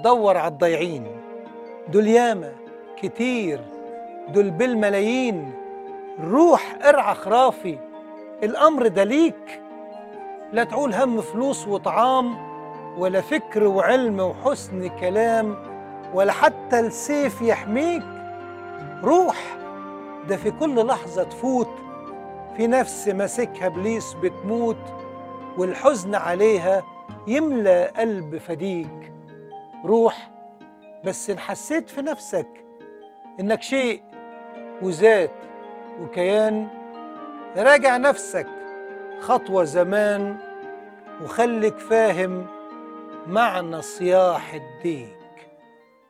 دور على الضايعين دول ياما كتير دول بالملايين روح ارعى خرافي الأمر ده ليك لا تعول هم فلوس وطعام ولا فكر وعلم وحسن كلام ولا حتى السيف يحميك روح ده في كل لحظة تفوت في نفس ماسكها ابليس بتموت والحزن عليها يملى قلب فديك روح بس ان حسيت في نفسك انك شيء وذات وكيان راجع نفسك خطوة زمان وخليك فاهم معنى صياح الدين